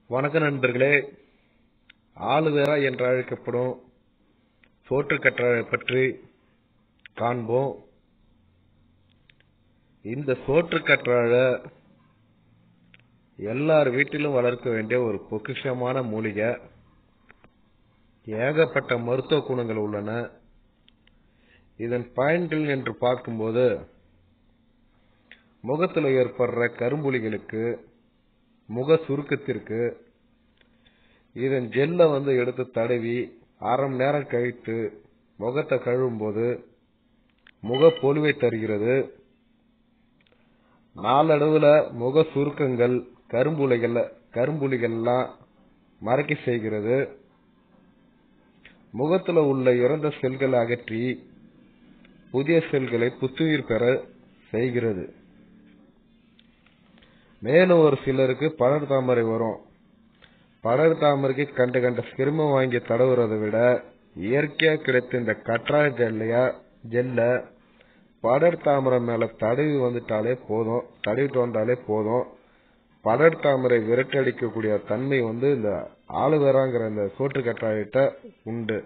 வணக்க நண்பர்களே ஆலுவேரா என்று அழைக்கப்படும் சோற்றுக்கற்றாழை பற்றி காண்போம் இந்த சோற்றுக்கற்றாழை எல்லார் வீட்டிலும் வளர்க்க வேண்டிய ஒரு பொக்கிஷமான மூலிகை ஏகப்பட்ட மருத்துவ குணங்கள் உள்ளன இதன் பயன்கள் என்று பார்க்கும்போது முகத்தில் ஏற்படுற கரும்புலிகளுக்கு முக சுருக்கத்திற்கு இதன் ஜெல்லை வந்து எடுத்து தடவி அரை மணி நேரம் கழித்து முகத்தை கழுவும்போது முக பொலிவை தருகிறது நாளடைவில் முக சுருக்கங்கள் கரும்புலிகள் கரும்புலிகள்லாம் மறைக்க செய்கிறது முகத்தில் உள்ள இறந்த செல்களை அகற்றி புதிய செல்களை புத்துயிர் பெற செய்கிறது மேலும் ஒரு சிலருக்கு படர் தாமரை வரும் படர் தாமரைக்கு கண்ட கண்ட சிரமம் வாங்கி தடவுறதை விட இயற்கையா கிடைத்த இந்த கற்றாழை ஜெல்லையா ஜெல்ல படர் தாமரை மேல தடவி வந்துட்டாலே போதும் தடவிட்டு வந்தாலே போதும் படர் தாமரை விரட்டடிக்கக்கூடிய தன்மை வந்து இந்த ஆளுவேராங்கிற இந்த சோற்று கற்றாழைட்ட உண்டு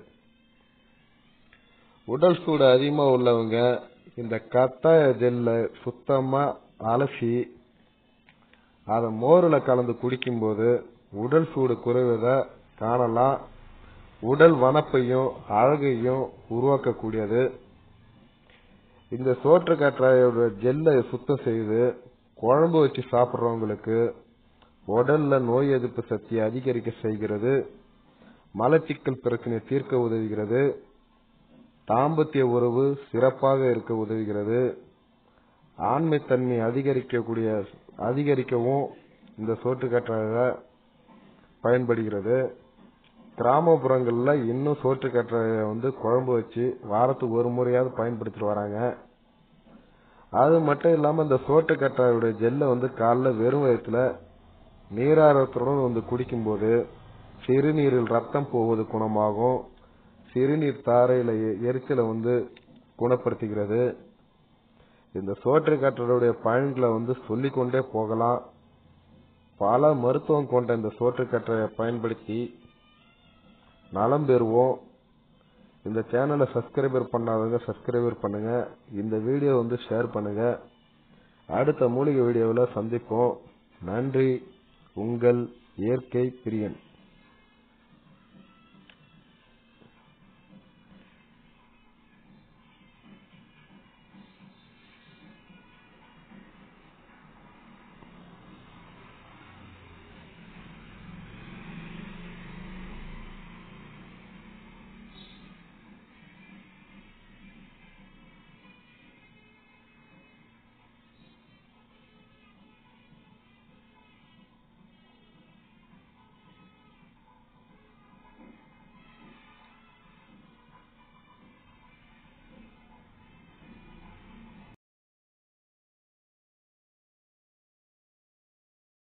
உடல் சூடு அதிகமா உள்ளவங்க இந்த கத்தாய ஜெல்ல சுத்தமா அலசி அதை மோர்ல கலந்து குடிக்கும்போது உடல் சூடு குறைவதை காணலாம் உடல் வனப்பையும் அழகையும் உருவாக்கக்கூடியது இந்த சோற்று கற்றாயோட ஜெல்லை சுத்தம் செய்து குழம்பு வச்சு சாப்பிட்றவங்களுக்கு உடல்ல நோய் எதிர்ப்பு சக்தியை அதிகரிக்க செய்கிறது மலச்சிக்கல் பிரச்சனை தீர்க்க உதவுகிறது தாம்பத்திய உறவு சிறப்பாக இருக்க உதவுகிறது ஆண்மைத்தன்மை அதிகரிக்கக்கூடிய அதிகரிக்கவும் இந்த சோற்றுக்கற்றாழை பயன்படுகிறது கிராமப்புறங்கள்ல இன்னும் சோற்றுக்கற்றாழை வந்து குழம்பு வச்சு வாரத்துக்கு ஒரு முறையாவது பயன்படுத்திட்டு வராங்க அது மட்டும் இல்லாம இந்த சோற்றுக்கற்றாழையோட ஜெல்லை வந்து காலைல வெறும் வயிற்றுல நீராரத்துடன் வந்து குடிக்கும்போது சிறுநீரில் ரத்தம் போவது குணமாகும் சிறுநீர் தாரையில எரிச்சலை வந்து குணப்படுத்துகிறது இந்த சோற்று கற்றலுடைய பயன்களை வந்து சொல்லிக்கொண்டே போகலாம் பல மருத்துவம் கொண்ட இந்த சோற்று கற்றையை பயன்படுத்தி நலம் பெறுவோம் இந்த சேனலை சப்ஸ்கிரைபர் பண்ணாதவங்க சப்ஸ்கிரைபர் பண்ணுங்க இந்த வீடியோ வந்து ஷேர் பண்ணுங்க அடுத்த மூலிகை வீடியோவில் சந்திப்போம் நன்றி உங்கள் இயற்கை பிரியன்